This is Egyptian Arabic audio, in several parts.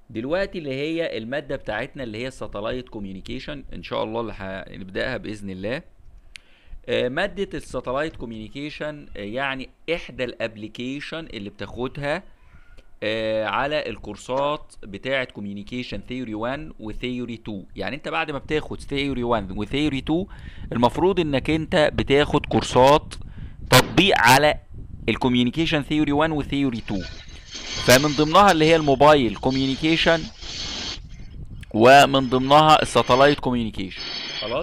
دلوقتي اللي هي الماده بتاعتنا اللي هي الساتلايت كوميونيكيشن ان شاء الله اللي هنبداها باذن الله آه، ماده الساتلايت كوميونيكيشن يعني احدى الابليكيشن اللي بتاخدها آه، على الكورسات بتاعه كوميونيكيشن ثيوري 1 وثيوري 2 يعني انت بعد ما بتاخد ثيوري 1 وثيوري 2 المفروض انك انت بتاخد كورسات تطبيق على الكوميونيكيشن ثيوري 1 وثيوري 2 فمن ضمنها اللي هي الموبايل كوميونيكيشن ومن ضمنها الساتلايت كوميونيكيشن خلاص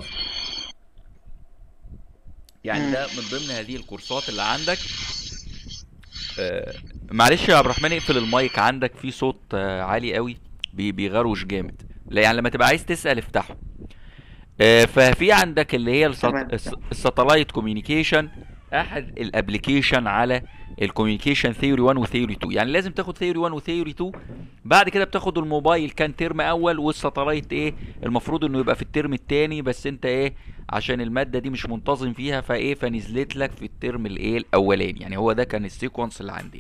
يعني ده من ضمن هذه الكورسات اللي عندك آه معلش يا عبد الرحمن اقفل المايك عندك في صوت آه عالي قوي بي- بيغروش جامد لا يعني لما تبقى عايز تسأل افتحه آه ففي عندك اللي هي تمام. الساتلايت كوميونيكيشن احد الابلكيشن على الكوميونيكيشن ثيوري 1 وثيوري 2 يعني لازم تاخد ثيوري 1 وثيوري 2 بعد كده بتاخد الموبايل كان ترم اول والساتلايت ايه المفروض انه يبقى في الترم الثاني بس انت ايه عشان الماده دي مش منتظم فيها فايه فنزلت لك في الترم الايه الاولاني يعني هو ده كان السيكونس اللي عندنا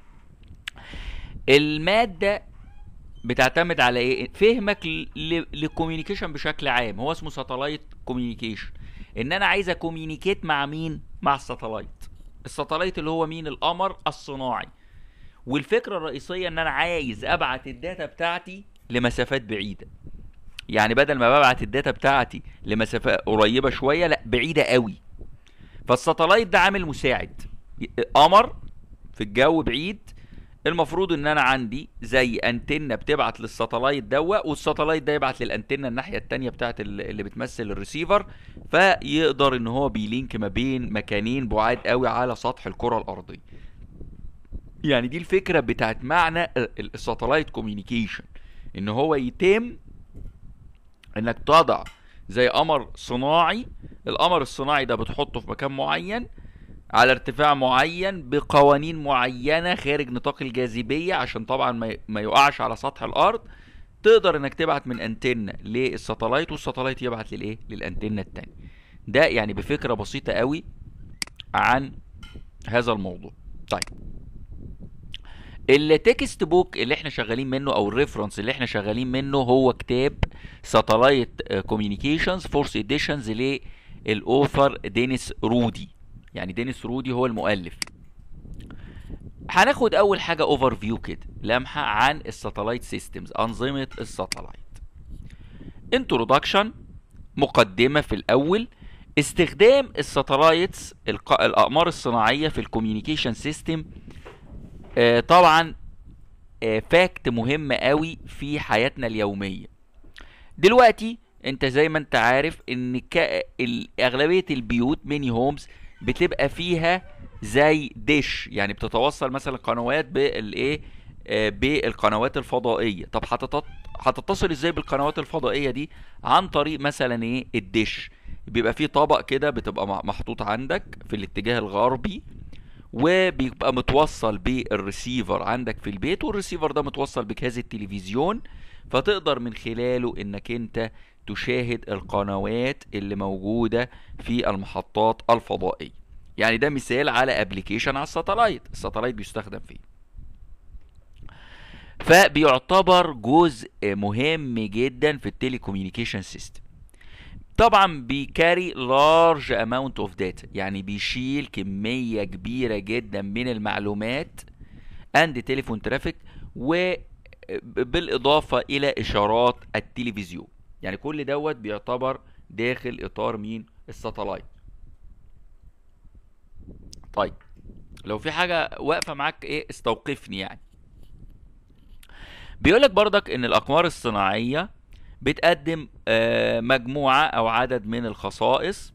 الماده بتعتمد على ايه فهمك للكوميونيكيشن بشكل عام هو اسمه ساتلايت كوميونيكيشن ان انا عايز اكوميونيكيت مع مين مع الساتلايت الساتلايت اللي هو مين القمر الصناعي والفكره الرئيسيه ان انا عايز ابعت الداتا بتاعتي لمسافات بعيده يعني بدل ما ببعت الداتا بتاعتي لمسافات قريبه شويه لا بعيده قوي فالساتلايت ده عامل مساعد قمر في الجو بعيد المفروض ان انا عندي زي انتنه بتبعت للساتلايت دوا والساتلايت ده يبعت للانتنه الناحيه التانية بتاعت ال- اللي بتمثل الريسيفر فيقدر ان هو بيلينك ما بين مكانين بعاد قوي على سطح الكره الارضيه يعني دي الفكره بتاعت معنى ال- الساتلايت كوميونيكيشن ان هو يتم انك تضع زي قمر صناعي القمر الصناعي ده بتحطه في مكان معين على ارتفاع معين بقوانين معينة خارج نطاق الجاذبية عشان طبعا ما- ما يقعش على سطح الأرض تقدر انك تبعت من انتنة للساتلايت والساتلايت يبعت للايه للانتنة التانية ده يعني بفكرة بسيطة قوي عن هذا الموضوع طيب التكست بوك اللي احنا شغالين منه او الريفرنس اللي احنا شغالين منه هو كتاب ساتلايت كوميونيكيشنز فورس اديشنز للاوثر دينيس رودي يعني دينيس رودي هو المؤلف هناخد اول حاجه اوفر فيو كده لمحه عن الساتلايت سيستمز انظمه الساتلايت انترودكشن مقدمه في الاول استخدام الساتلايتس الق- الاقمار الصناعيه في الكوميونيكيشن سيستم آه، طبعا آه، فاكت مهم قوي في حياتنا اليوميه دلوقتي انت زي ما انت عارف ان ك... ال- اغلبيه البيوت ميني هومز بتبقى فيها زي ديش يعني بتتوصل مثلا قنوات بالايه آه، بالقنوات الفضائيه طب هتت- هتتصل ازاي بالقنوات الفضائيه دي عن طريق مثلا ايه الديش بيبقى فيه طبق كده بتبقى مع- محطوط عندك في الاتجاه الغربي وبيبقى متوصل بالريسيفر عندك في البيت والريسيفر ده متوصل بجهاز التلفزيون فتقدر من خلاله انك انت تشاهد القنوات اللي موجودة في المحطات الفضائية يعني ده مثال على ابلكيشن على الساتلايت الساتلايت بيستخدم فيه فبيعتبر جزء مهم جدا في التليكوميونيكيشن سيستم طبعا بيكاري لارج اماونت اوف داتا يعني بيشيل كميه كبيره جدا من المعلومات اند تليفون ترافيك وبالاضافه الى اشارات التلفزيون يعني كل دوت بيعتبر داخل اطار مين الساتلايت طيب لو في حاجه واقفه معاك ايه استوقفني يعني بيقولك برضك ان الاقمار الصناعيه بتقدم آه، مجموعة أو عدد من الخصائص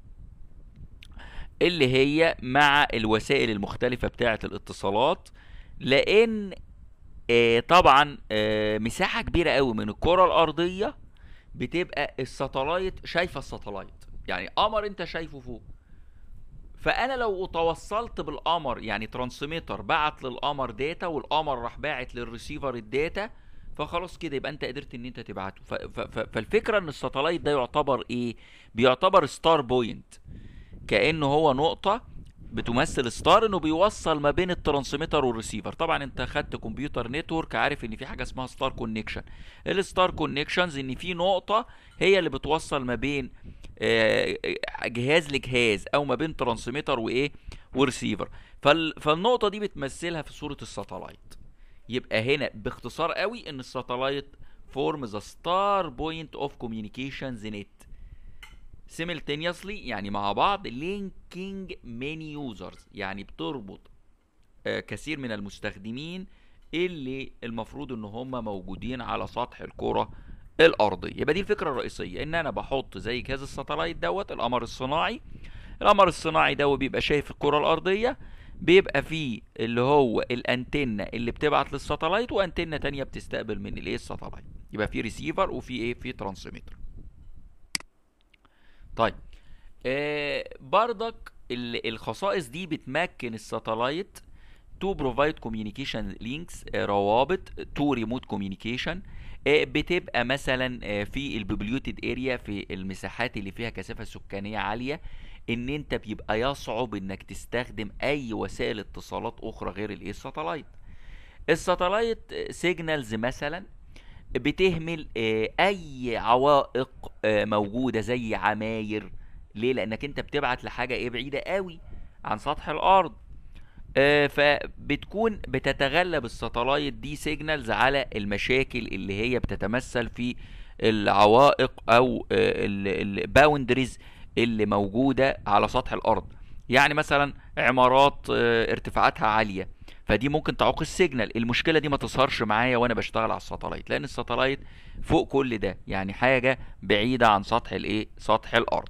اللي هي مع الوسائل المختلفة بتاعة الاتصالات لأن آه، طبعا آه، مساحة كبيرة قوي من الكرة الأرضية بتبقى الساتلايت شايفة الساتلايت يعني قمر انت شايفه فوق فانا لو توصلت بالقمر يعني ترانسميتر بعت للقمر داتا والقمر راح باعت للريسيفر الداتا فخلاص كده يبقى انت قدرت ان انت تبعته ف ف ف فالفكره ان الساتلايت ده يعتبر ايه بيعتبر ستار بوينت كانه هو نقطه بتمثل ستار انه بيوصل ما بين الترانسميتر والريسيفر طبعا انت خدت كمبيوتر نتورك عارف ان في حاجه اسمها ستار كونكشن الستار كونكشنز ان في نقطه هي اللي بتوصل ما بين آه، جهاز لجهاز او ما بين ترانسميتر وايه وريسيفر فال... فالنقطه دي بتمثلها في صوره الساتلايت يبقى هنا باختصار قوي ان الساتلايت فورم ذا ستار بوينت اوف كوميونيكيشنز نت simultaneously يعني مع بعض linking many users يعني بتربط آه، كثير من المستخدمين اللي المفروض ان هم موجودين على سطح الكرة الارضية يبقى دي الفكرة الرئيسية ان انا بحط زي جهاز الساتلايت دوت القمر الصناعي القمر الصناعي دوت بيبقى شايف الكرة الارضية بيبقى فيه اللي هو الانتنة اللي بتبعت للساتلايت وانتنة تانية بتستقبل من الايه الساتلايت يبقى في ريسيفر وفي ايه في ترانسميتر طيب آه بردك ال- الخصائص دي بتمكن الساتلايت تو بروفايد كوميونيكيشن لينكس روابط تو ريموت كوميونيكيشن بتبقى مثلا آه، في البيبليوتد اريا في المساحات اللي فيها كثافه سكانيه عاليه ان انت بيبقى يصعب انك تستخدم اي وسائل اتصالات اخرى غير الايه الساتلايت الساتلايت سيجنالز مثلا بتهمل آه، اي عوائق آه، موجوده زي عماير ليه لانك انت بتبعت لحاجه ايه بعيده قوي عن سطح الارض آه، فبتكون بتتغلب الساتلايت دي سيجنالز على المشاكل اللي هي بتتمثل في العوائق او الباوندريز اللي موجوده على سطح الارض يعني مثلا عمارات آه، ارتفاعاتها عاليه فدي ممكن تعوق السيجنال المشكله دي ما تظهرش معايا وانا بشتغل على الساتلايت لان الساتلايت فوق كل ده يعني حاجه بعيده عن سطح الايه سطح الارض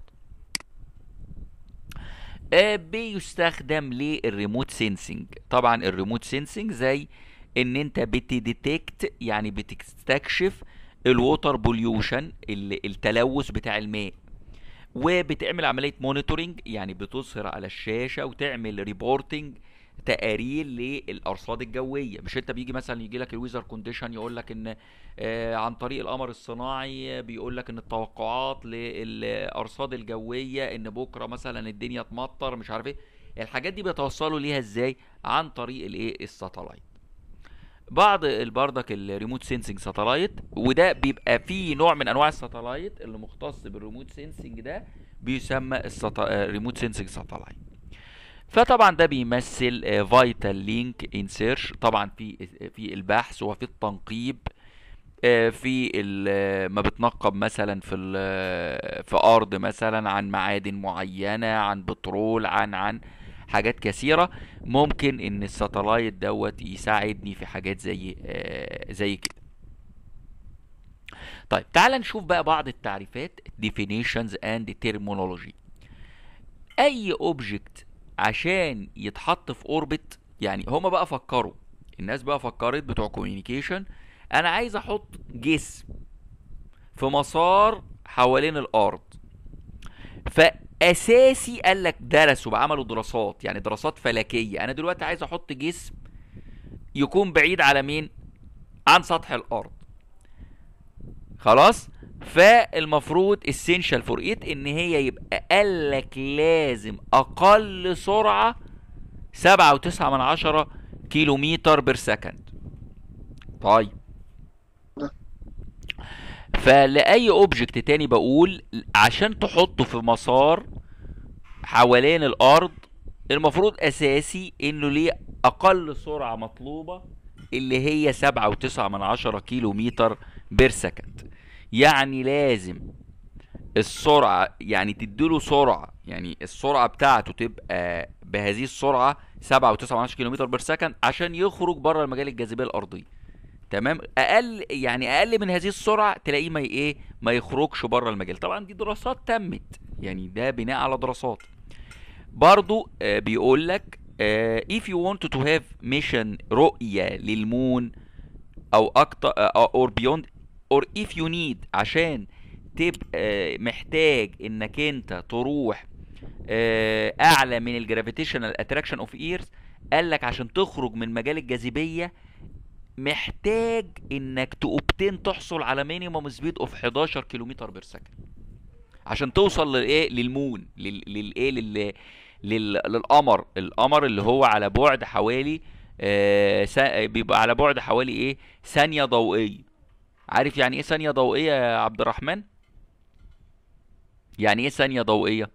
آه، بيستخدم للريموت سينسنج طبعا الريموت سينسنج زي ان انت بتديتكت يعني بتستكشف الووتر بوليوشن التلوث بتاع الماء وبتعمل عمليه مونيتورنج يعني بتظهر على الشاشه وتعمل ريبورتنج تقارير للارصاد الجويه مش انت بيجي مثلا يجي لك الويزر كونديشن يقول لك ان آه، عن طريق القمر الصناعي بيقول لك ان التوقعات للارصاد الجويه ان بكره مثلا الدنيا تمطر مش عارف ايه الحاجات دي بيتوصلوا ليها ازاي عن طريق الايه الساتلايت بعض البردك الريموت سينسنج ساتلايت وده بيبقى فيه نوع من انواع الساتلايت اللي مختص بالريموت سينسنج ده بيسمى الريموت سينسنج ساتلايت فطبعا ده بيمثل فايتال لينك ان سيرش طبعا في في البحث وفي التنقيب آه، في ال- ما بتنقب مثلا في ال- في ارض مثلا عن معادن معينه عن بترول عن عن حاجات كثيره ممكن ان الساتلايت دوت يساعدني في حاجات زي آه، زي كده طيب تعال نشوف بقى بعض التعريفات definitions and terminology اي اوبجكت عشان يتحط في اوربت يعني هما بقى فكروا الناس بقى فكرت بتوع كوميونيكيشن انا عايز احط جسم في مسار حوالين الارض فاساسي قال لك درسوا بقى عملوا دراسات يعني دراسات فلكيه انا دلوقتي عايز احط جسم يكون بعيد على مين عن سطح الارض خلاص فالمفروض essential for it ان هي يبقى قال لك لازم اقل سرعه سبعة وتسعة من عشرة كيلو متر بير سكند طيب فلأي اوبجكت تاني بقول عشان تحطه في مسار حوالين الارض المفروض اساسي انه ليه اقل سرعة مطلوبة اللي هي سبعة وتسعة من عشرة كيلو متر بير سكند يعني لازم السرعة يعني تديله سرعة يعني السرعة بتاعته تبقى بهذه السرعة سبعة وتسعة من عشرة كيلو متر بير سكند عشان يخرج بره المجال الجاذبية الأرضية تمام اقل يعني اقل من هذه السرعه تلاقيه ما ي- ايه ما يخرجش بره المجال طبعا دي دراسات تمت يعني ده بناء على دراسات برضو آه بيقول لك آه if you want to have mission رؤية للمون او اكتر or beyond or if you need عشان تبقى محتاج انك انت تروح آه، اعلى من الجرافيتيشنال اتراكشن اوف ايرث قال لك عشان تخرج من مجال الجاذبيه محتاج انك تأوبتين تحصل على مينيمم سبيد اوف 11 كيلومتر بير سكند عشان توصل للايه للمون لل- للايه لل لل... للقمر القمر اللي هو على بعد حوالي آه س... بيبقى على بعد حوالي ايه ثانية ضوئية عارف يعني ايه ثانية ضوئية يا عبد الرحمن يعني ايه ثانية ضوئية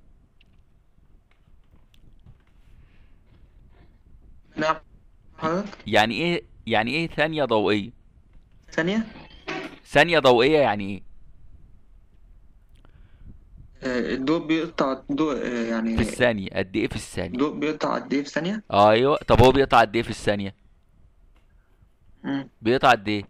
نعم حضرتك يعني ايه يعني ايه ثانية ضوئية ثانية ثانية ضوئية يعني ايه آه، الضوء بيقطع الضوء آه، في يعني الثانية قد ايه في الثانية الضوء بيقطع قد ايه في ثانية؟ ايوه طب هو بيقطع قد ايه في الثانية مم. بيقطع قد ايه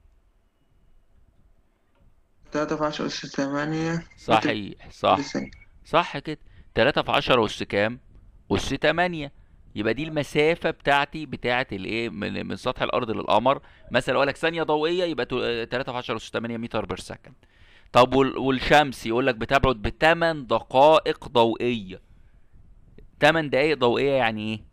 تلاتة في عشرة أس ثمانية متر صحيح صح في الثانية صح كده تلاتة في عشرة أس كام أس تمانية يبقى دي المسافة بتاعتي بتاعت الايه من, من سطح الأرض للقمر مثلا لو لك ثانية ضوئية يبقى تو- آه، تلاتة في عشرة أس تمانية متر بير سكند طب وال- والشمس يقول لك بتبعد بتمن دقائق ضوئية تمن دقائق ضوئية يعني ايه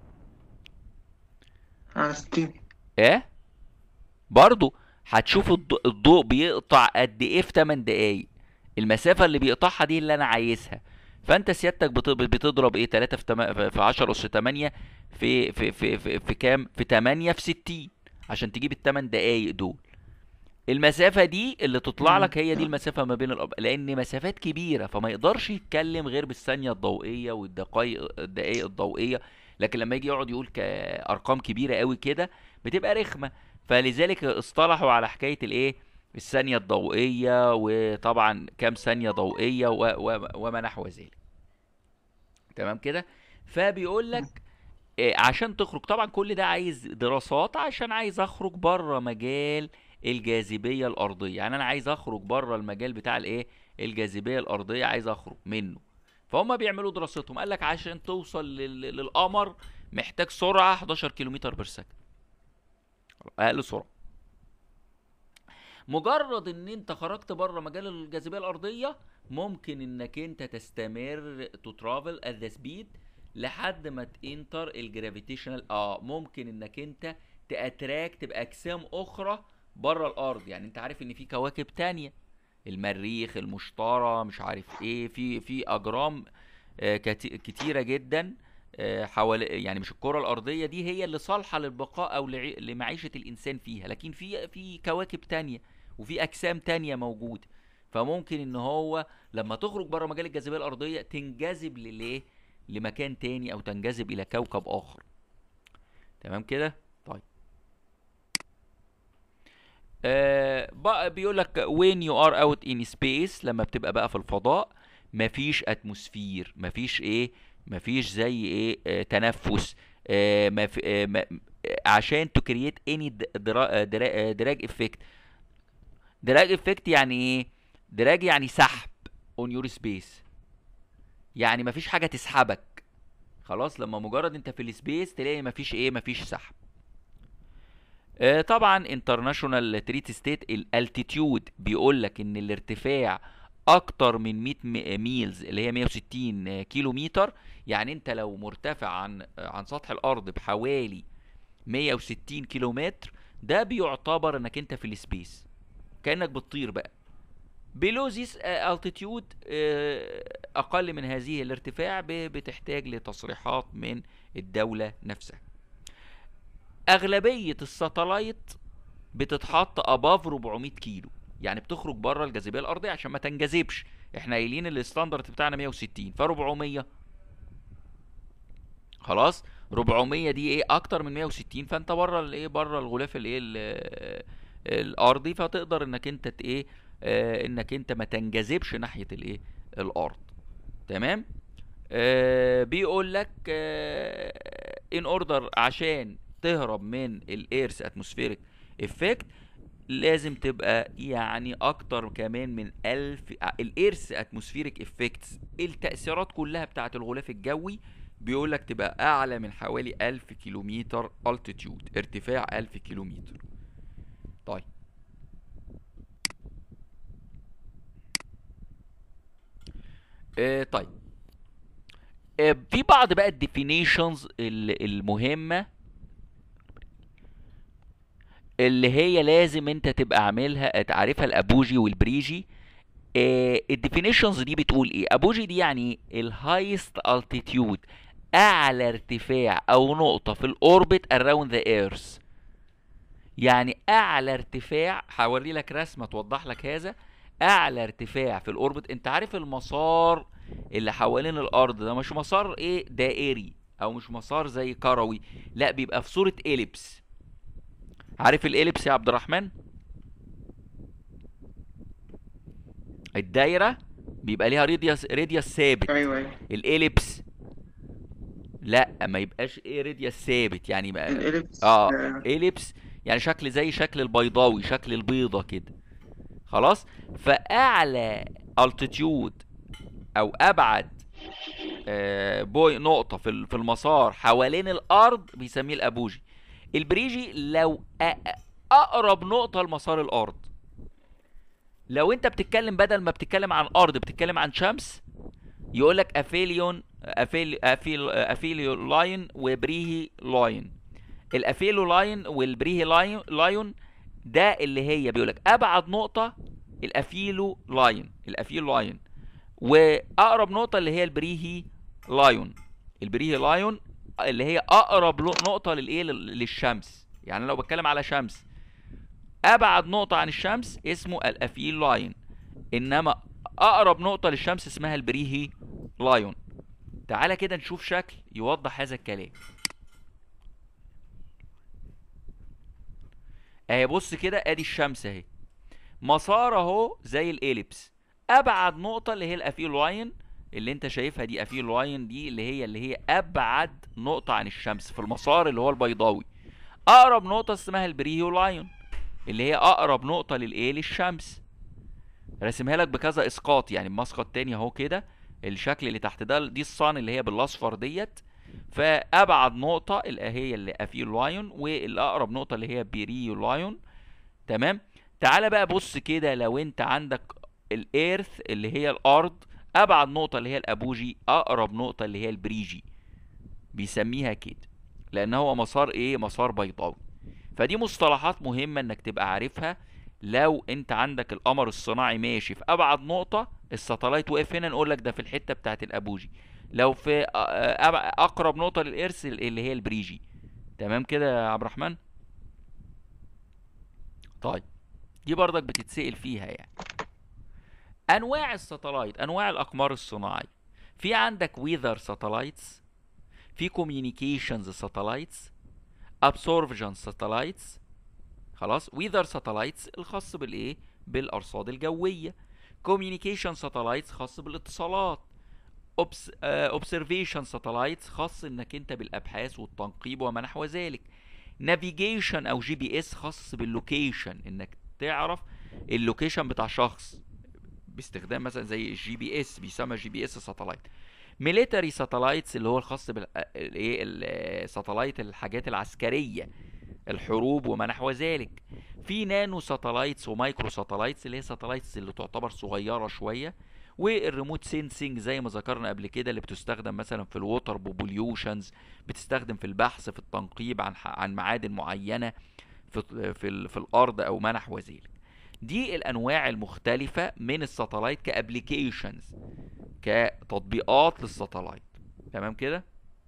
على ستين ايه برضو هتشوف الض- الضوء بيقطع قد ايه في 8 دقايق المسافة اللي بيقطعها دي اللي انا عايزها فانت سيادتك بت- بتضرب ايه 3 في تم... في 10 اس 8 في في في في, في كام في 8 في 60 عشان تجيب ال 8 دقايق دول المسافة دي اللي تطلع مم. لك هي دي المسافة ما بين الأب... لأن مسافات كبيرة فما يقدرش يتكلم غير بالثانية الضوئية والدقايق الدقايق الضوئية لكن لما يجي يقعد يقول كأرقام كبيرة قوي كده بتبقى رخمة فلذلك اصطلحوا على حكاية الايه الثانية الضوئية وطبعا كام ثانية ضوئية و... و... وما نحو ذلك تمام كده فبيقول لك إيه، عشان تخرج طبعا كل ده عايز دراسات عشان عايز اخرج بره مجال الجاذبية الأرضية يعني أنا عايز أخرج بره المجال بتاع الإيه الجاذبية الأرضية عايز أخرج منه فهم بيعملوا دراستهم قال لك عشان توصل لل... للقمر محتاج سرعة 11 كيلومتر بير سكند أقل سرعة مجرد ان انت خرجت بره مجال الجاذبيه الارضيه ممكن انك انت تستمر تو ترافل ات ذا سبيد لحد ما تنتر الجرافيتيشنال اه ممكن انك انت تاتراكت باجسام اخرى بره الارض يعني انت عارف ان في كواكب تانية المريخ المشتري مش عارف ايه في في اجرام آه، كتي- كتيره جدا آه، حوالي يعني مش الكره الارضيه دي هي اللي صالحه للبقاء او لعي- لمعيشه الانسان فيها لكن في في كواكب تانية وفي اجسام تانية موجوده فممكن ان هو لما تخرج بره مجال الجاذبيه الارضيه تنجذب لليه لمكان تاني او تنجذب الى كوكب اخر تمام كده طيب آه بقى بيقول لك when you are out in space لما بتبقى بقى في الفضاء مفيش اتموسفير مفيش ايه مفيش زي ايه آه تنفس آه مف... آه م... آه، عشان to create any دراج افكت دراج افكت يعني ايه دراج يعني سحب on your space يعني مفيش حاجه تسحبك خلاص لما مجرد انت في السبيس تلاقي مفيش ايه مفيش سحب آه، طبعا انترناشونال تريت ستيت الالتيتيود بيقول لك ان الارتفاع اكتر من 100 م- ميلز اللي هي 160 كيلو متر يعني انت لو مرتفع عن عن سطح الارض بحوالي 160 كيلو متر ده بيعتبر انك انت في السبيس كانك بتطير بقى below this uh, altitude uh, اقل من هذه الارتفاع ب- بتحتاج لتصريحات من الدولة نفسها اغلبية الساتلايت بتتحط above 400 كيلو يعني بتخرج بره الجاذبية الارضية عشان ما تنجذبش احنا قايلين الستاندرد بتاعنا 160 ف 400 خلاص 400 دي ايه اكتر من 160 فانت بره الايه بره الغلاف الايه ال- الارضي فتقدر انك انت ت- ايه آه انك انت ما تنجذبش ناحيه الايه الارض تمام آه بيقول لك آه ان اوردر عشان تهرب من الايرث اتموسفيريك افكت لازم تبقى يعني اكتر كمان من الف الايرث اتموسفيريك افكتس التأثيرات كلها بتاعت الغلاف الجوي بيقول لك تبقى اعلى من حوالي 1000 كيلومتر altitude ارتفاع 1000 كيلومتر طيب آه طيب آه في بعض بقى الديفينيشنز المهمة اللي هي لازم انت تبقى عاملها تعرفها الابوجي والبريجي الديفينيشنز دي بتقول ايه ابوجي دي يعني الهايست التيتيود اعلى ارتفاع او نقطه في الاوربت اراوند ذا ايرث يعني اعلى ارتفاع هوري لك رسمه توضح لك هذا اعلى ارتفاع في الاوربت انت عارف المسار اللي حوالين الارض ده مش مسار ايه دائري او مش مسار زي كروي لا بيبقى في صوره اليبس عارف الاليبس يا عبد الرحمن الدايره بيبقى ليها راديوس راديوس ثابت ايوه ايوه الاليبس لا ما يبقاش ايه راديوس ثابت يعني يبقى الاليبس اه آه، اليبس يعني شكل زي شكل البيضاوي شكل البيضة كده خلاص فاعلى التيتيود او ابعد آه، بوي نقطة في ال- في المسار حوالين الارض بيسميه الابوجي البريجي لو أ- اقرب نقطة لمسار الارض لو انت بتتكلم بدل ما بتتكلم عن ارض بتتكلم عن شمس يقول لك افيليون افيل افيل افيليو لاين وبريهي لاين الافيلو لاين والبريهي لاين لاين ده اللي هي بيقول لك ابعد نقطه الافيلو لاين الافيلو لاين واقرب نقطه اللي هي البريهي لاين البريهي لاين اللي هي اقرب لو- نقطه للايه لل- للشمس يعني لو بتكلم على شمس ابعد نقطه عن الشمس اسمه الافيل لاين انما اقرب نقطه للشمس اسمها البريهي لاين تعالى كده نشوف شكل يوضح هذا الكلام اهي بص كده ادي الشمس اهي مسار اهو زي الاليبس ابعد نقطه اللي هي الافيل لاين اللي انت شايفها دي افيل لاين دي اللي هي اللي هي ابعد نقطه عن الشمس في المسار اللي هو البيضاوي اقرب نقطه اسمها البريهيو لاين اللي هي اقرب نقطه للايه للشمس راسمها لك بكذا اسقاط يعني بمسقط تاني اهو كده الشكل اللي تحت ده دي الصان اللي هي بالاصفر ديت فابعد نقطه اللي هي اللي افيل لاين والاقرب نقطه اللي هي بيريو لاين تمام تعالى بقى بص كده لو انت عندك الايرث اللي هي الارض ابعد نقطه اللي هي الابوجي اقرب نقطه اللي هي البريجي بيسميها كده لان هو مسار ايه مسار بيضاوي فدي مصطلحات مهمه انك تبقى عارفها لو انت عندك القمر الصناعي ماشي في ابعد نقطه الساتلايت واقف هنا نقول لك ده في الحته بتاعت الابوجي لو في أ- أ- اقرب نقطه للارث اللي هي البريجي تمام كده يا عبد الرحمن طيب دي برضك بتتسأل فيها يعني انواع الساتلايت انواع الاقمار الصناعي في عندك ويذر ساتلايتس في كوميونيكيشنز ساتلايتس ابسورفجن ساتلايتس خلاص ويذر ساتلايتس الخاص بالايه بالارصاد الجويه كوميونيكيشن ساتلايتس خاص بالاتصالات اوبسرفيشن ساتلايتس خاص انك انت بالابحاث والتنقيب وما نحو ذلك نافيجيشن او جي بي اس خاص باللوكيشن انك تعرف اللوكيشن بتاع شخص باستخدام مثلا زي الجي بي اس بيسمى جي بي اس ساتلايت ميليتري ساتلايتس اللي هو الخاص بال الايه الساتلايت الحاجات العسكريه الحروب وما نحو ذلك في نانو ساتلايتس ومايكرو ساتلايتس اللي هي ساتلايتس اللي تعتبر صغيره شويه والريموت سينسينج زي ما ذكرنا قبل كده اللي بتستخدم مثلا في الووتر بوبوليوشنز بتستخدم في البحث في التنقيب عن ح- عن معادن معينه في في, ال- في الارض او ما نحو ذلك دي الانواع المختلفه من الساتلايت كابليكيشنز كتطبيقات للساتلايت تمام كده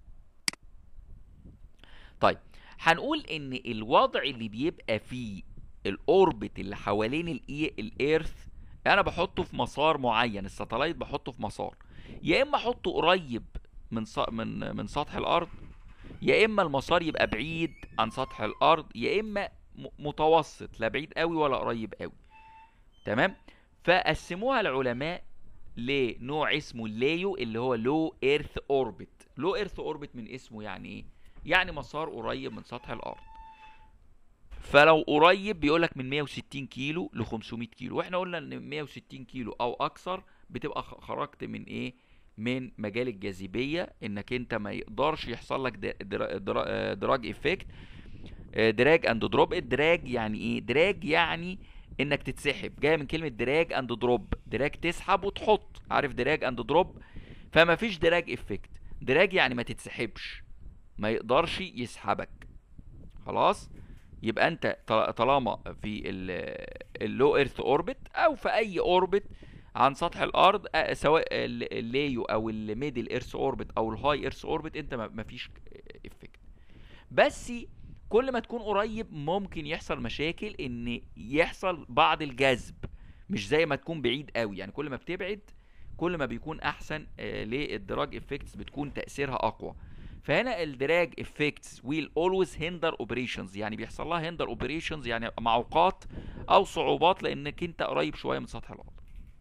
طيب هنقول ان الوضع اللي بيبقى فيه الاوربت اللي حوالين الإي- الايرث انا بحطه في مسار معين الساتلايت بحطه في مسار يا اما احطه قريب من ص... من من سطح الارض يا اما المسار يبقى بعيد عن سطح الارض يا اما م... متوسط لا بعيد قوي ولا قريب قوي تمام فقسموها العلماء لنوع اسمه الليو اللي هو لو ايرث اوربت لو ايرث اوربت من اسمه يعني ايه يعني مسار قريب من سطح الارض فلو قريب بيقولك من 160 كيلو ل 500 كيلو واحنا قلنا ان 160 كيلو او اكثر بتبقى خ- خرجت من ايه من مجال الجاذبيه انك انت ما يقدرش يحصل لك د- در- در- آه، دراج افكت دراج اند دروب الدراج يعني ايه دراج يعني انك تتسحب جايه من كلمه دراج اند دروب دراج تسحب وتحط عارف دراج اند دروب فما فيش دراج افكت دراج يعني ما تتسحبش ما يقدرش يسحبك خلاص يبقى انت طل- طالما في اللو ايرث اوربت او في اي اوربت عن سطح الارض آه، سواء ال- الليو او الميدل ايرث اوربت او الهاي ايرث اوربت انت ما- مفيش افكت بس كل ما تكون قريب ممكن يحصل مشاكل ان يحصل بعض الجذب مش زي ما تكون بعيد قوي يعني كل ما بتبعد كل ما بيكون احسن آه، للدراج افكتس بتكون تاثيرها اقوى فهنا الدراج افكتس ويل اولويز هندر اوبريشنز يعني بيحصل لها هندر اوبريشنز يعني معوقات او صعوبات لانك انت قريب شويه من سطح الارض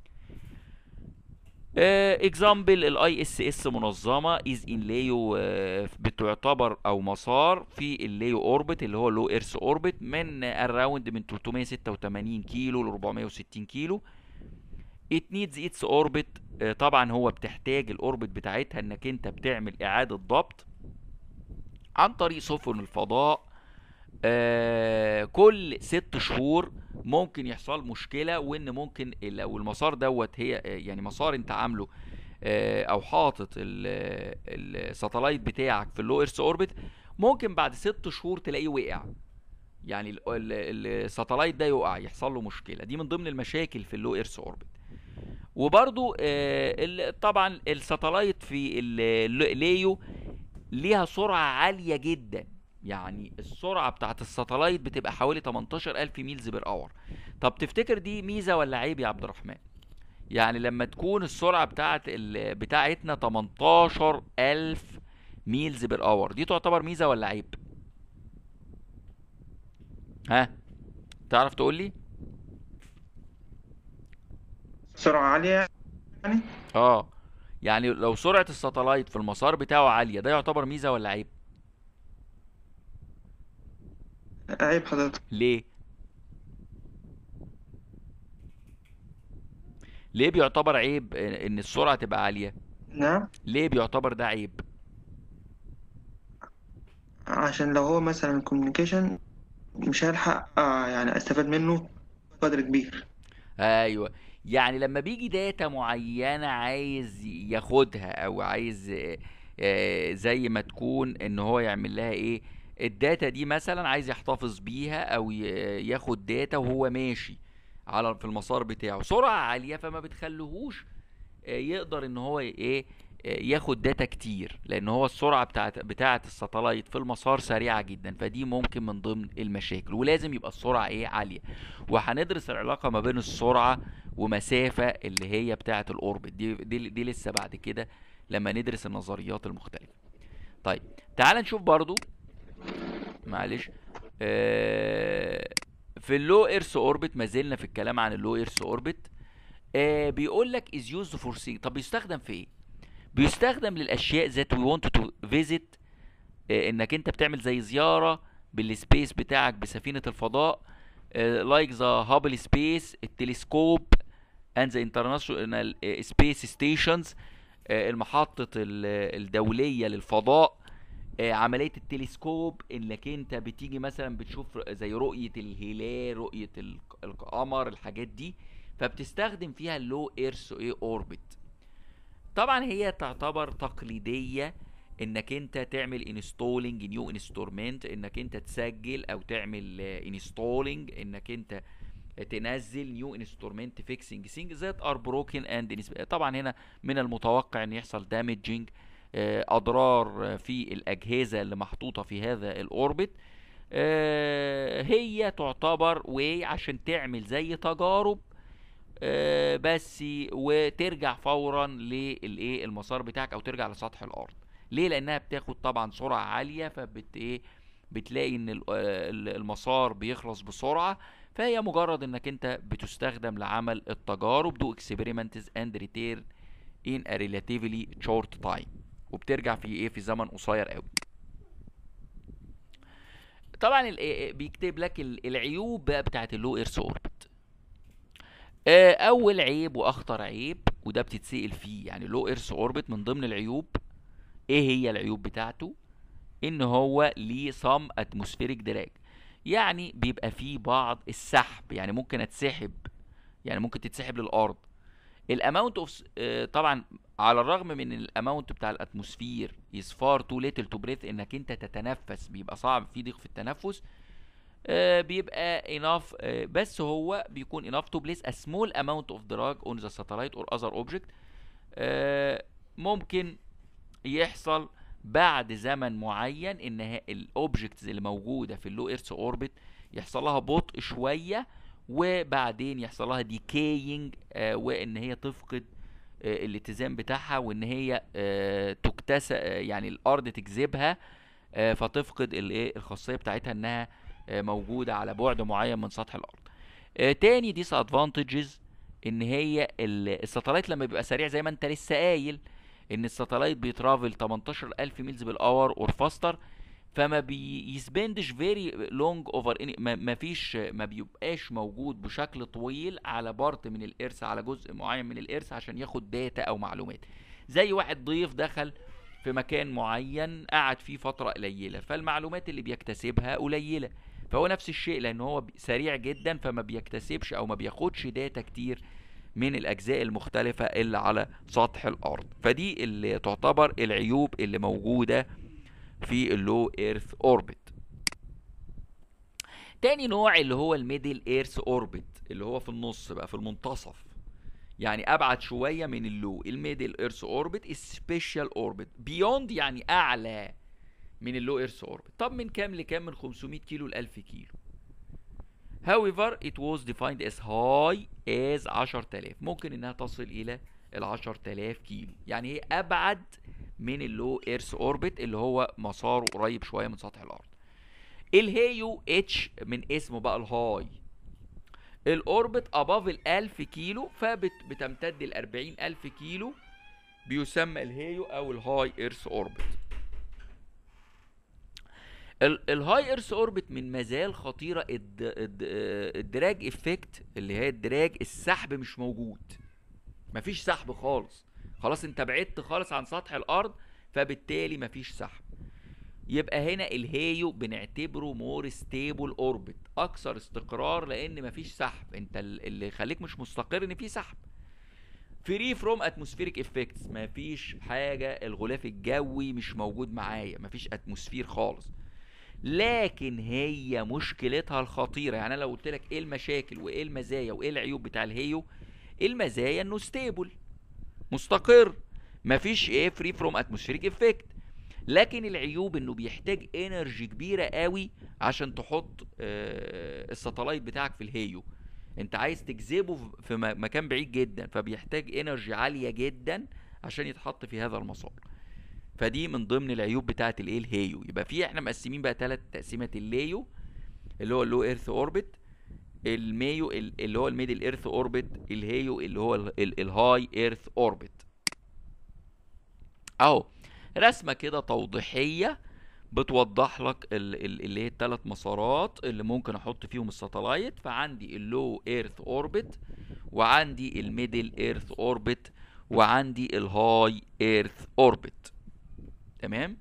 اكزامبل الاي اس اس منظمه از ان ليو بتعتبر او مسار في الليو اوربت اللي هو اللو ايرث اوربت من اراوند من 386 كيلو ل 460 كيلو ات نيدز اتس اوربت طبعا هو بتحتاج الاوربت بتاعتها انك انت بتعمل اعاده ضبط عن طريق سفن الفضاء آه كل ست شهور ممكن يحصل مشكله وان ممكن لو المسار دوت هي آه، يعني مسار انت عامله آه او حاطط الساتلايت بتاعك في اللو ايرث اوربت ممكن بعد ست شهور تلاقيه وقع يعني ال- ال- الساتلايت ده يقع يحصل له مشكله دي من ضمن المشاكل في اللو ايرث اوربت وبرضو آه، ال- طبعا الساتلايت في الليو ليها سرعة عالية جدا يعني السرعة بتاعت الساتلايت بتبقى حوالي 18000 ميلز بير اور طب تفتكر دي ميزة ولا عيب يا عبد الرحمن يعني لما تكون السرعة بتاعت ال... بتاعتنا 18000 ميلز بير اور دي تعتبر ميزة ولا عيب ها تعرف تقول لي سرعة عالية يعني اه يعني لو سرعة الساتلايت في المسار بتاعه عالية ده يعتبر ميزة ولا عيب عيب حضرتك ليه ليه بيعتبر عيب ان السرعة تبقى عالية نعم ليه بيعتبر ده عيب عشان لو هو مثلا كوميونيكيشن مش هلحق آه يعني استفاد منه قدر كبير ايوه يعني لما بيجي داتا معينة عايز ياخدها او عايز آه، آه، زي ما تكون ان هو يعمل لها ايه الداتا دي مثلا عايز يحتفظ بيها او ي- ياخد داتا وهو ماشي على في المسار بتاعه سرعة عالية فما بتخليهوش آه، يقدر ان هو ي- ايه آه، ياخد داتا كتير لان هو السرعه بتاعت بتاعت الساتلايت في المسار سريعه جدا فدي ممكن من ضمن المشاكل ولازم يبقى السرعه ايه عاليه وهندرس العلاقه ما بين السرعه ومسافه اللي هي بتاعت الاوربت دي دي, دي لسه بعد كده لما ندرس النظريات المختلفه طيب تعال نشوف برضو معلش آه في اللو ايرث اوربت ما زلنا في الكلام عن اللو ايرث اوربت آه بيقول لك از يوزد فور سي طب بيستخدم في ايه بيستخدم للاشياء ذات وي ونت تو فيزيت انك انت بتعمل زي زياره بالسبيس بتاعك بسفينه الفضاء لايك ذا هابل سبيس التلسكوب اند ذا انترناشونال سبيس ستيشنز المحطه ال- الدوليه للفضاء آه، عمليه التلسكوب انك انت بتيجي مثلا بتشوف زي رؤيه الهلال رؤيه الق- القمر الحاجات دي فبتستخدم فيها اللو ايرث ايه اوربت طبعا هي تعتبر تقليديه انك انت تعمل انستولينج نيو انستورمنت انك انت تسجل او تعمل انستولينج انك انت تنزل نيو انسترومنت فيكسنج ثينج ذات ار بروكن اند طبعا هنا من المتوقع ان يحصل دامجنج اضرار في الاجهزه اللي محطوطه في هذا الاوربت آه، هي تعتبر واي عشان تعمل زي تجارب آه، بس وترجع فورا للايه المسار بتاعك او ترجع لسطح الارض ليه لانها بتاخد طبعا سرعه عاليه فبت ايه بتلاقي ان ال- آه، ال- المسار بيخلص بسرعه فهي مجرد انك انت بتستخدم لعمل التجارب دو اكسبيرمنتس اند ريتير in a relatively short time وبترجع في ايه في زمن قصير قوي طبعا ال- إيه- بيكتب لك ال- العيوب بقى بتاعت اللو ايرث اوربت آه، اول عيب واخطر عيب وده بتتسأل فيه يعني لو ايرث اوربت من ضمن العيوب ايه هي العيوب بتاعته ان هو ليه صم اتموسفيريك دراج يعني بيبقى فيه بعض السحب يعني ممكن اتسحب يعني ممكن تتسحب للارض الاماونت اوف طبعا على الرغم من الاماونت بتاع الاتموسفير از فار تو ليتل تو بريث انك انت تتنفس بيبقى صعب في ضيق في التنفس آه، بيبقى enough آه، بس هو بيكون enough to place a small amount of drug on the satellite or other object آه، ممكن يحصل بعد زمن معين ان الاوبجكتس اللي موجوده في اللو ايرث اوربت يحصل لها بطء شويه وبعدين يحصل لها ديكاينج وان هي تفقد آه، الاتزان بتاعها وان هي آه، تكتسى آه، يعني الارض تجذبها آه، فتفقد الايه الخاصيه بتاعتها انها آه، موجوده على بعد معين من سطح الارض آه، تاني ديس ادفانتجز ان هي ال- الساتلايت لما بيبقى سريع زي ما انت لسه قايل ان الساتلايت بيترافل 18000 ميلز بالاور اور فاستر فما بيسبندش فيري لونج اوفر ما فيش ما بيبقاش موجود بشكل طويل على بارت من الارث على جزء معين من الارث عشان ياخد داتا او معلومات زي واحد ضيف دخل في مكان معين قعد فيه فترة قليلة فالمعلومات اللي بيكتسبها قليلة فهو نفس الشيء لان هو بي- سريع جدا فما بيكتسبش او ما بياخدش داتا كتير من الاجزاء المختلفة اللي على سطح الارض فدي اللي تعتبر العيوب اللي موجودة في اللو ايرث اوربت تاني نوع اللي هو الميدل ايرث اوربت اللي هو في النص بقى في المنتصف يعني ابعد شويه من اللو الميدل ايرث اوربت سبيشال اوربت بيوند يعني اعلى من اللو ايرث اوربت طب من كام لكام من 500 كيلو ل 1000 كيلو however it was defined as high as 10000 ممكن انها تصل الى ال 10000 كيلو يعني هي ابعد من اللو ايرث اوربت اللي هو مساره قريب شويه من سطح الارض الهيو اتش من اسمه بقى الهاي الاوربت اباف ال 1000 كيلو فبتمتد ل 40000 كيلو بيسمى الهيو او الهاي ايرث اوربت ال- الهاي ايرث اوربت من مزايا الخطيره الد... الد... آه، الدراج افكت اللي هي الدراج السحب مش موجود مفيش سحب خالص خلاص انت بعدت خالص عن سطح الارض فبالتالي مفيش سحب يبقى هنا الهيو بنعتبره مور ستيبل اوربت اكثر استقرار لان مفيش سحب انت ال- اللي يخليك مش مستقر ان في سحب فري فروم اتموسفيريك افكتس مفيش حاجه الغلاف الجوي مش موجود معايا مفيش اتموسفير خالص لكن هي مشكلتها الخطيره يعني انا لو قلت لك ايه المشاكل وايه المزايا وايه العيوب بتاع الهيو المزايا انه ستيبل مستقر مفيش ايه فري فروم اتموسفيريك افكت لكن العيوب انه بيحتاج انرجي كبيره قوي عشان تحط آه، الساتلايت بتاعك في الهيو انت عايز تجذبه في- في م- مكان بعيد جدا فبيحتاج انرجي عاليه جدا عشان يتحط في هذا المسار فدي من ضمن العيوب بتاعه الايه الهيو يبقى في احنا مقسمين بقى ثلاث تقسيمات الليو اللي هو اللو ايرث اوربت المايو ال- اللي هو الميدل ايرث اوربت الهيو اللي هو ال- ال- الهاي ايرث اوربت اهو رسمه كده توضيحيه بتوضح لك ال- ال- اللي هي الثلاث مسارات اللي ممكن احط فيهم الساتلايت فعندي اللو ايرث اوربت وعندي الميدل ايرث اوربت وعندي الهاي ايرث اوربت تمام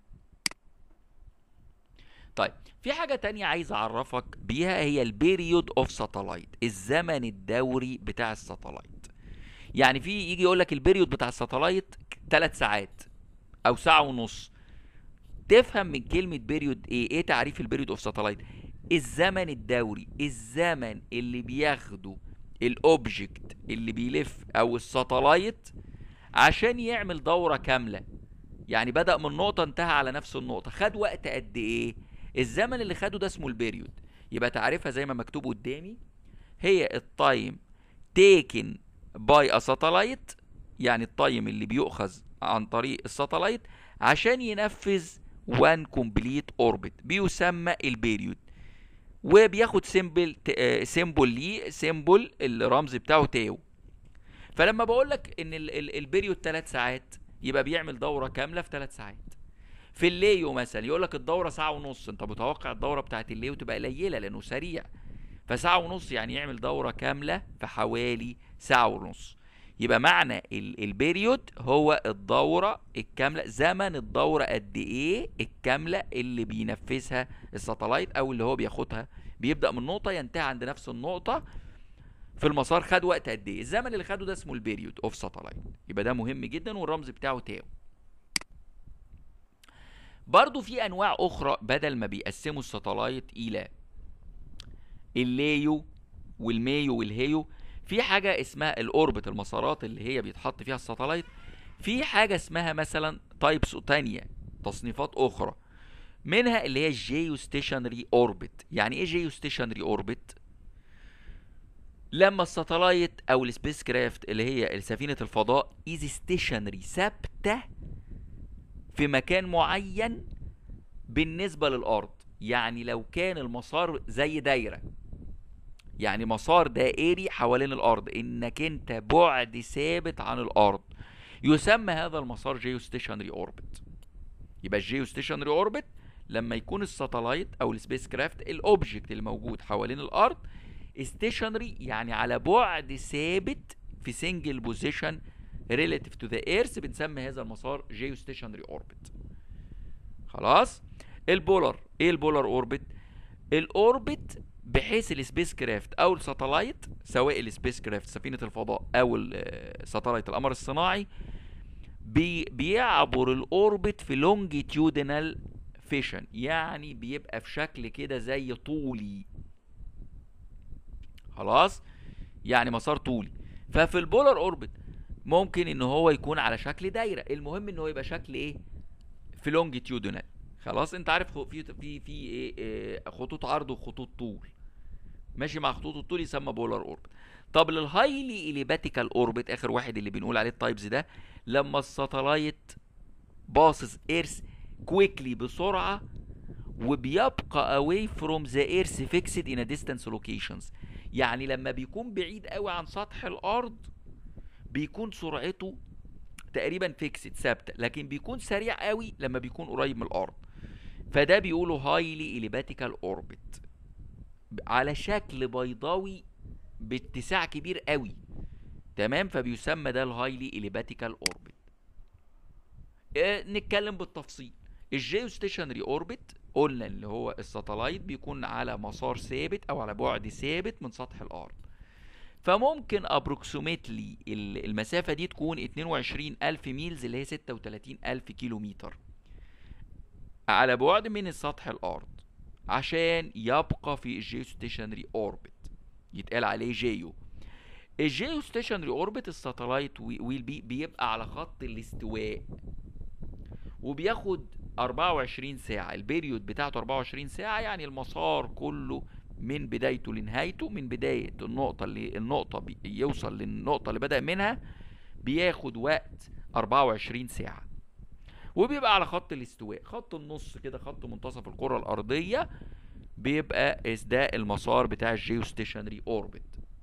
طيب في حاجة تانية عايز أعرفك بيها هي البيريود اوف ساتلايت الزمن الدوري بتاع الساتلايت يعني في يجي يقول لك البيريود بتاع الساتلايت ثلاث ساعات أو ساعة ونص تفهم من كلمة بيريود ايه ايه تعريف البيريود اوف ساتلايت الزمن الدوري الزمن اللي بياخده الاوبجكت اللي بيلف او الساتلايت عشان يعمل دورة كاملة يعني بدأ من نقطة انتهى على نفس النقطة خد وقت قد ايه الزمن اللي خده ده اسمه البيريود يبقى تعريفها زي ما مكتوب قدامي هي التايم تيكن باي ا ساتلايت يعني التايم اللي بيؤخذ عن طريق الساتلايت عشان ينفذ وان كومبليت اوربت بيسمى البيريود وبياخد سيمبل سيمبل ليه سيمبل الرمز بتاعه تاو فلما بقول لك ان ال- ال- البيريود 3 ساعات يبقى بيعمل دوره كامله في 3 ساعات في الليو مثلا يقول لك الدوره ساعه ونص انت متوقع الدوره بتاعت الليو تبقى قليله لانه سريع فساعه ونص يعني يعمل دوره كامله في حوالي ساعه ونص يبقى معنى ال- البيريود هو الدوره الكامله زمن الدوره قد ايه الكامله اللي بينفذها الساتلايت او اللي هو بياخدها بيبدا من نقطه ينتهي عند نفس النقطه في المسار خد وقت قد ايه الزمن اللي خده ده اسمه البيريود اوف ساتلايت يبقى ده مهم جدا والرمز بتاعه تاو برضو في انواع اخرى بدل ما بيقسموا الساتلايت الى الليو والميو والهيو في حاجه اسمها الاوربت المسارات اللي هي بيتحط فيها الساتلايت في حاجه اسمها مثلا تايبس تانية تصنيفات اخرى منها اللي هي الجيو ستيشنري اوربت يعني ايه جيو ستيشنري اوربت لما الساتلايت او السبيس كرافت اللي هي سفينه الفضاء از ستيشنري ثابته في مكان معين بالنسبه للارض يعني لو كان المسار زي دايره يعني مسار دائري حوالين الارض انك انت بعد ثابت عن الارض يسمى هذا المسار جيو ستيشنري اوربت يبقى الجيو ستيشنري اوربت لما يكون الساتلايت او السبيس كرافت الاوبجكت اللي موجود حوالين الارض ستيشنري يعني على بعد ثابت في سنجل بوزيشن ريلاتيف تو ذا ايرث بنسمي هذا المسار جيو ستيشنري اوربت خلاص البولر ايه البولر اوربت الاوربت بحيث السبيس كرافت او الساتلايت سواء السبيس كرافت سفينه الفضاء او الساتلايت القمر الصناعي بي بيعبر الاوربت في لونجيتيودينال فيشن يعني بيبقى في شكل كده زي طولي خلاص يعني مسار طولي ففي البولار اوربت ممكن ان هو يكون على شكل دايره المهم ان هو يبقى شكل ايه في لونجيتيودينال خلاص انت عارف في في في ايه, إيه خطوط عرض وخطوط طول ماشي مع خطوط الطول يسمى بولار اوربت طب للهايلي اليباتيكال اوربت اخر واحد اللي بنقول عليه التايبز ده لما الساتلايت باصص ايرث كويكلي بسرعه وبيبقى away from the earth fixed in a distance locations يعني لما بيكون بعيد قوي عن سطح الارض بيكون سرعته تقريبا فيكسد ثابته لكن بيكون سريع قوي لما بيكون قريب من الارض فده بيقولوا هايلي اليباتيكال اوربت على شكل بيضاوي باتساع كبير قوي تمام فبيسمى ده الهايلي اليباتيكال اوربت اه نتكلم بالتفصيل الجيو ستيشنري اوربت قلنا اللي هو الساتلايت بيكون على مسار ثابت او على بعد ثابت من سطح الارض فممكن ابروكسيمتلي المسافه دي تكون 22000 ميلز اللي هي 36000 كيلو متر على بعد من سطح الارض عشان يبقى في الجيو ستيشنري اوربت يتقال عليه جيو الجيو ستيشنري اوربت الساتلايت ويل بي بيبقى على خط الاستواء وبياخد 24 ساعة البيريود بتاعته 24 ساعة يعني المسار كله من بدايته لنهايته من بداية النقطة اللي النقطة يوصل للنقطة اللي بدأ منها بياخد وقت 24 ساعة وبيبقى على خط الاستواء خط النص كده خط منتصف الكرة الأرضية بيبقى ده المسار بتاع الجيو ستيشنري اوربت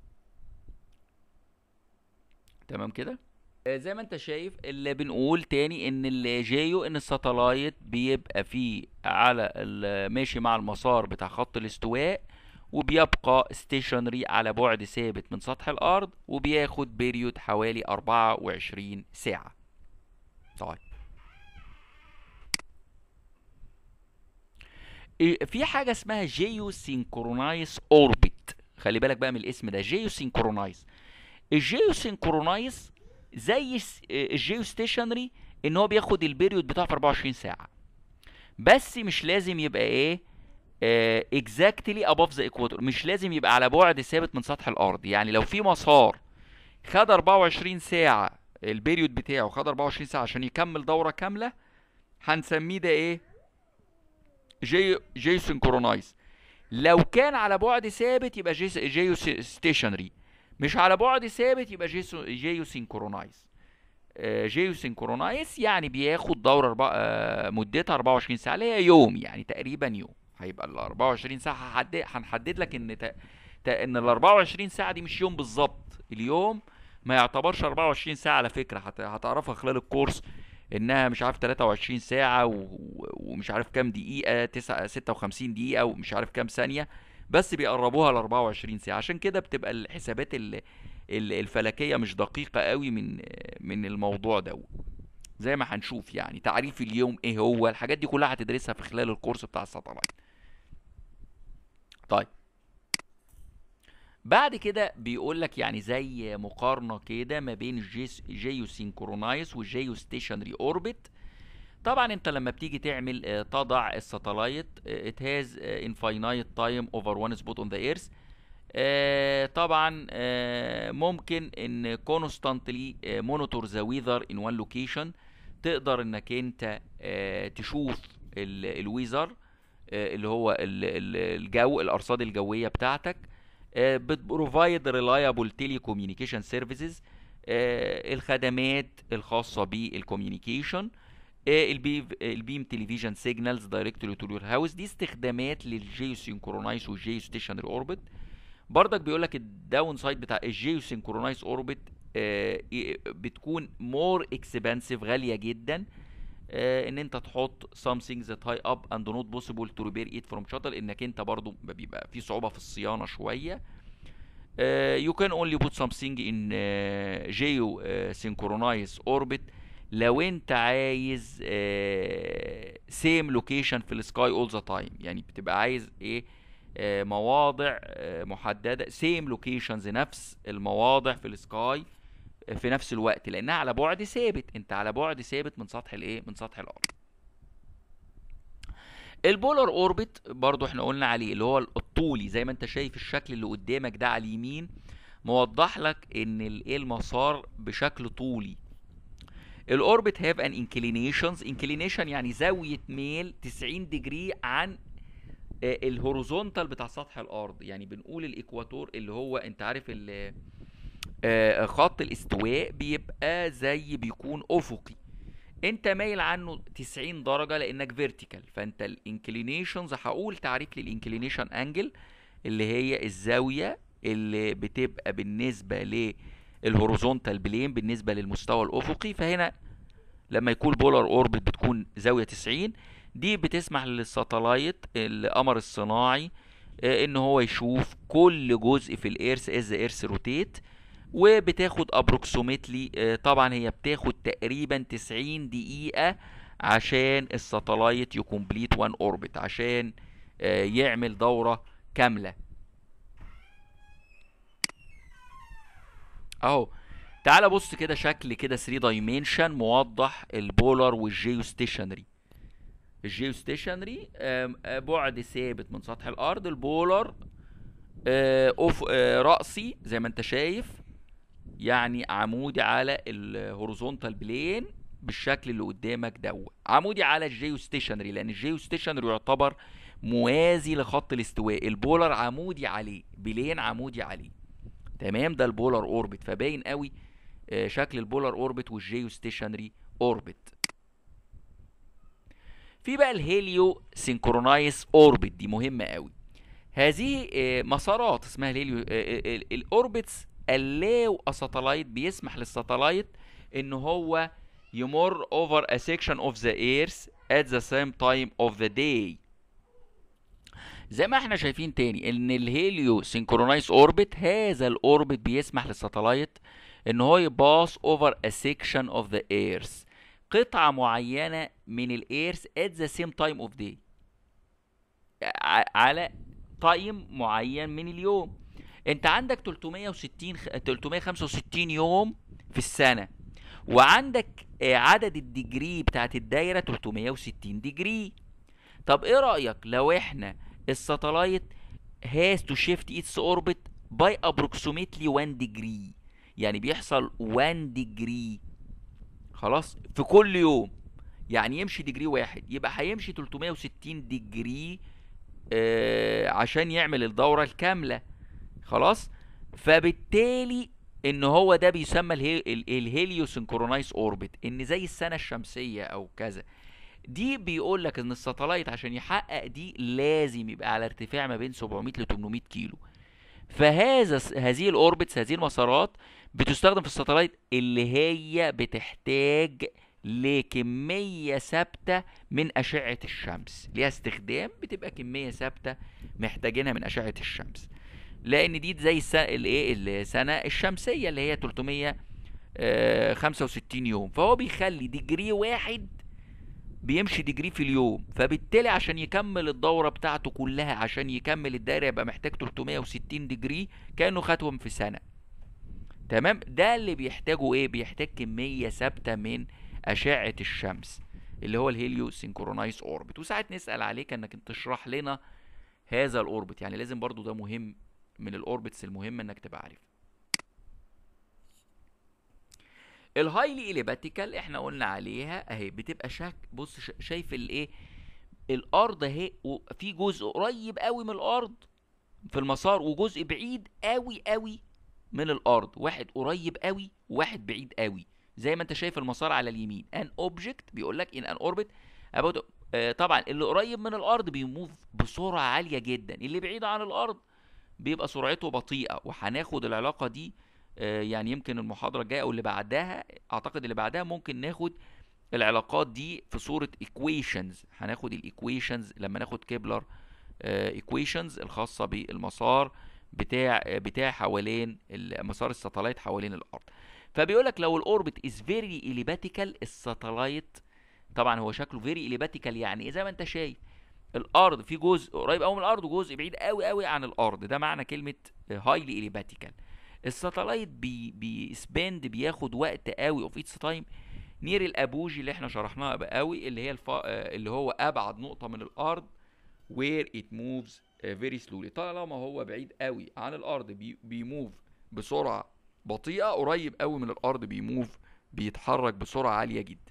تمام كده زي ما انت شايف اللي بنقول تاني ان الجيو ان الساتلايت بيبقى فيه على ماشي مع المسار بتاع خط الاستواء وبيبقى ستيشنري على بعد ثابت من سطح الارض وبياخد بيريود حوالي 24 ساعة طيب في حاجة اسمها جيو سينكرونايز اوربت خلي بالك بقى من الاسم ده جيو سينكرونايز الجيو سينكرونايز زي الجيو ستيشنري ان هو بياخد البيريود بتاعه في 24 ساعه بس مش لازم يبقى ايه اكزاكتلي اباف ذا ايكواتور مش لازم يبقى على بعد ثابت من سطح الارض يعني لو في مسار خد 24 ساعه البيريود بتاعه خد 24 ساعه عشان يكمل دوره كامله هنسميه ده ايه جي جيو سينكرونايز لو كان على بعد ثابت يبقى جي جيو ستيشنري مش على بعد ثابت يبقى جيسو جيو سينكرونايز آه جيو سينكرونايز يعني بياخد دوره أربع... آه مدتها 24 ساعه اللي هي يوم يعني تقريبا يوم هيبقى ال 24 ساعه هحدد هنحدد لك ان ت... ت... ان ال 24 ساعه دي مش يوم بالظبط اليوم ما يعتبرش 24 ساعه على فكره هت... هتعرفها خلال الكورس انها مش عارف 23 ساعه و... ومش عارف كام دقيقه 9 56 دقيقه ومش عارف كام ثانيه بس بيقربوها ل 24 ساعه عشان كده بتبقى الحسابات الفلكيه مش دقيقه قوي من من الموضوع ده زي ما هنشوف يعني تعريف اليوم ايه هو الحاجات دي كلها هتدرسها في خلال الكورس بتاع الساتلايت طيب بعد كده بيقول لك يعني زي مقارنه كده ما بين جيو سينكرونايز والجيو ستيشنري اوربت طبعا انت لما بتيجي تعمل تضع الساتلايت it has infinite time over one spot on the earth آه طبعا آه ممكن ان constantly مونيتور ذا ويذر ان وان لوكيشن تقدر انك انت آه تشوف الويذر اللي هو ال- ال- الجو الارصاد الجويه بتاعتك بتبروفايد ريلايبل تيلي كوميونيكيشن سيرفيسز الخدمات الخاصه بالكوميونيكيشن البيم تلفزيون سيجنالز دايركتلي تو يور هاوس دي استخدامات للجيو سينكرونايز والجيو ستيشنري اوربت بردك بيقول لك الداون سايد بتاع الجيو سينكرونايز اوربت بتكون مور اكسبانسيف غاليه جدا آه، ان انت تحط something that high up and not possible to repair it from shuttle انك انت برضو بيبقى في صعوبة في الصيانة شوية آه، you can only put something in آه، geo آه، synchronized orbit لو انت عايز آه، same location في السكاي all the time يعني بتبقى عايز ايه آه، مواضع آه، محددة same locations نفس المواضع في السكاي في نفس الوقت لانها على بعد ثابت انت على بعد ثابت من سطح الايه من سطح الارض البولار اوربت برضو احنا قلنا عليه اللي هو الطولي زي ما انت شايف الشكل اللي قدامك ده على اليمين موضح لك ان الايه المسار بشكل طولي الاوربت هاف ان انكلينيشنز انكلينيشن يعني زاويه ميل 90 ديجري عن آه، الهوريزونتال بتاع سطح الارض يعني بنقول الايكواتور اللي هو انت عارف ال آه، خط الاستواء بيبقى زي بيكون افقي انت مايل عنه 90 درجة لانك فيرتيكال فانت الانكلينيشنز هقول تعريف للانكلينيشن انجل اللي هي الزاوية اللي بتبقى بالنسبة للهوريزونتال بلين بالنسبة للمستوى الافقي فهنا لما يكون بولار اوربت بتكون زاوية 90 دي بتسمح للساتلايت القمر الصناعي آه، ان هو يشوف كل جزء في الايرث از ايرث روتيت وبتاخد ابروكسيمتلي طبعا هي بتاخد تقريبا 90 دقيقة عشان الساتلايت يكمبليت وان اوربت عشان آه، يعمل دورة كاملة اهو تعال بص كده شكل كده 3 دايمنشن موضح البولار والجيو ستيشنري الجيو ستيشنري آم، آه، بعد ثابت من سطح الارض البولار آه، أوف آه، رأسي زي ما انت شايف يعني عمودي على الهوريزونتال بلين بالشكل اللي قدامك دو عمودي على الجيو ستيشنري لان الجيو ستيشنري يعتبر موازي لخط الاستواء البولار عمودي عليه بلين عمودي عليه تمام ده البولار اوربت فباين قوي آه، شكل البولار اوربت والجيو ستيشنري اوربت في بقى الهيليو سينكرونايز اوربت دي مهمه قوي هذه آه، مسارات اسمها الهيليو الاوربتس allow a satellite بيسمح للساتلايت ان هو يمر over a section of the earth at the same time of the day زي ما احنا شايفين تاني ان الهيليو سينكرونايز اوربت هذا الاوربت بيسمح للساتلايت ان هو يباص over a section of the earth قطعة معينة من الايرث at the same time of day ع- على تايم معين من اليوم انت عندك 360 خ- 365 يوم في السنة وعندك آه، عدد الديجري بتاعت الدايرة 360 ديجري طب ايه رأيك لو احنا الساتلايت has to shift its orbit by approximately 1 degree يعني بيحصل 1 degree خلاص في كل يوم يعني يمشي ديجري واحد يبقى هيمشي 360 ديجري آه عشان يعمل الدورة الكاملة خلاص فبالتالي ان هو ده بيسمى الهي... ال- الهيليو سينكرونايز اوربت ان زي السنة الشمسية او كذا دي بيقول لك ان الساتلايت عشان يحقق دي لازم يبقى على ارتفاع ما بين 700 ل 800 كيلو فهذا الس- هذه الاوربتس هذه المسارات بتستخدم في الساتلايت اللي هي بتحتاج لكمية ثابتة من أشعة الشمس ليها استخدام بتبقى كمية ثابتة محتاجينها من أشعة الشمس لأن دي زي السنة الإيه السنة الشمسية اللي هي 365 يوم فهو بيخلي ديجري واحد بيمشي ديجري في اليوم فبالتالي عشان يكمل الدورة بتاعته كلها عشان يكمل الدايرة يبقى محتاج 360 ديجري كأنه خدهم في سنة تمام ده اللي بيحتاجه ايه بيحتاج كمية ثابتة من أشعة الشمس اللي هو الهيليو سينكرونايز اوربت وساعات نسأل عليك انك انت تشرح لنا هذا الاوربت يعني لازم برضو ده مهم من الاوربتس المهمه انك تبقى عارف الهايلي اليباتيكال احنا قلنا عليها اهي بتبقى شك بص ش- شايف الايه الارض اهي وفي جزء قريب قوي من الارض في المسار وجزء بعيد قوي قوي من الارض واحد قريب قوي وواحد بعيد قوي زي ما انت شايف المسار على اليمين ان اوبجكت بيقول لك ان ان اوربت about آه، طبعا اللي قريب من الارض بيموف بسرعه عاليه جدا اللي بعيد عن الارض بيبقى سرعته بطيئه وهناخد العلاقه دي آه، يعني يمكن المحاضره الجايه او اللي بعدها اعتقد اللي بعدها ممكن ناخد العلاقات دي في صوره equations هناخد الايكويشنز لما ناخد كيبلر ايكويشنز الخاصه بالمسار بتاع آه، بتاع حوالين ال- مسار الساتلايت حوالين الارض فبيقول لك لو الاوربت از فيري اليباتيكال الساتلايت طبعا هو شكله فيري اليباتيكال يعني إيه؟ زي ما انت شايف الارض في جزء قريب قوي من الارض وجزء بعيد قوي قوي عن الارض ده معنى كلمه هايلي اليباتيكال الساتلايت بي بيسبند بياخد وقت قوي اوف اتس تايم نير الابوجي اللي احنا شرحناها بقى قوي اللي هي الف... آه، اللي هو ابعد نقطه من الارض where it moves uh, very slowly طالما هو بعيد قوي عن الارض بي... بيموف بسرعه بطيئه قريب قوي من الارض بيموف بيتحرك بسرعه عاليه جدا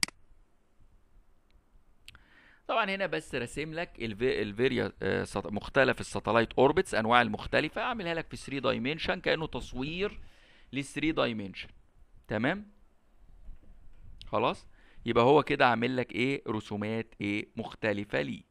طبعا هنا بس راسم لك الفيريا مختلف الساتلايت اوربتس انواع المختلفه اعملها لك في 3 دايمنشن كانه تصوير لل 3 دايمنشن تمام خلاص يبقى هو كده عامل لك ايه رسومات ايه مختلفه ليه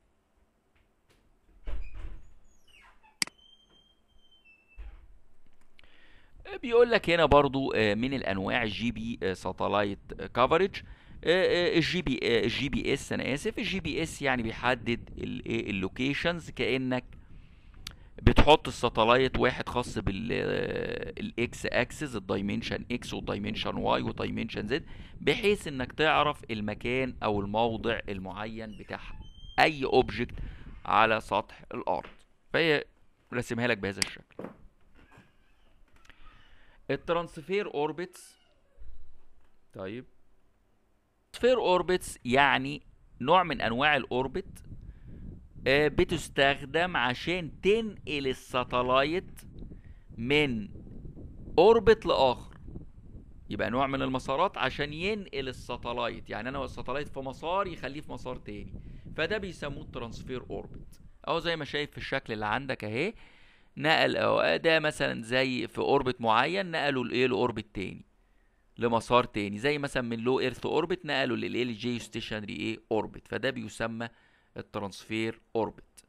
بيقول لك هنا برضو آه، من الانواع الجي بي ساتلايت كفرج الجي بي الجي بي اس انا اسف الجي بي اس يعني بيحدد الايه اللوكيشنز كانك بتحط الساتلايت واحد خاص بالاكس اكسس الدايمنشن اكس والدايمنشن واي والدايمنشن زد بحيث انك تعرف المكان او الموضع المعين بتاع اي اوبجكت على سطح الارض فهي رسمها لك بهذا الشكل الترانسفير اوربتس طيب ترانسفير اوربتس يعني نوع من انواع الاوربت آه، بتستخدم عشان تنقل الساتلايت من اوربت لاخر يبقى نوع من المسارات عشان ينقل الساتلايت يعني انا الساتلايت في مسار يخليه في مسار تاني فده بيسموه الترانسفير اوربت اهو زي ما شايف في الشكل اللي عندك اهي نقل أو ده مثلا زي في اوربت معين نقلوا لايه لاوربت تاني لمسار تاني زي مثلا من لو ايرث اوربت نقلوا للايه جي ستيشنري ايه اوربت فده بيسمى الترانسفير اوربت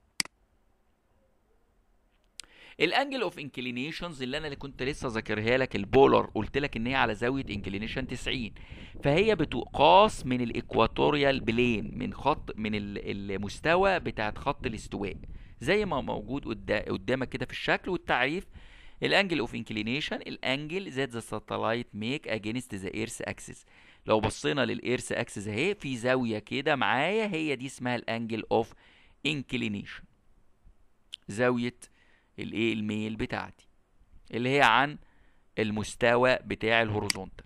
الانجل اوف انكلينيشنز اللي انا اللي كنت لسه ذاكرها لك البولر قلت لك ان هي على زاويه انكلينيشن 90 فهي بتقاس من الايكواتوريال بلين من خط من ال- المستوى بتاعت خط الاستواء زي ما موجود قدا- قدامك كده في الشكل والتعريف الانجل اوف انكلينيشن الانجل ذات ذا ساتلايت ميك اجينست ذا ايرث اكسس لو بصينا للايرث اكسس اهي في زاويه كده معايا هي دي اسمها الانجل اوف انكلينيشن زاويه الايه الميل بتاعتي اللي هي عن المستوى بتاع الهوريزونتال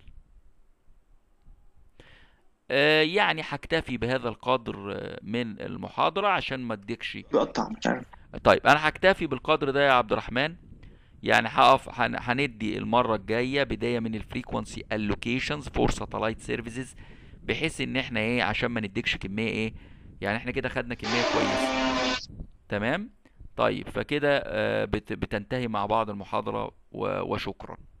آه يعني هكتفي بهذا القدر آه، من المحاضرة عشان ما اديكش بيقطع مش عارف طيب انا هكتفي بالقدر ده يا عبد الرحمن يعني هقف هن- هندي المرة الجاية بداية من الفريكونسي allocations فور ساتلايت سيرفيسز بحيث ان احنا ايه عشان ما نديكش كمية ايه يعني احنا كده خدنا كمية كويسة تمام طيب فكده آه، بت- بتنتهي مع بعض المحاضرة و- وشكرا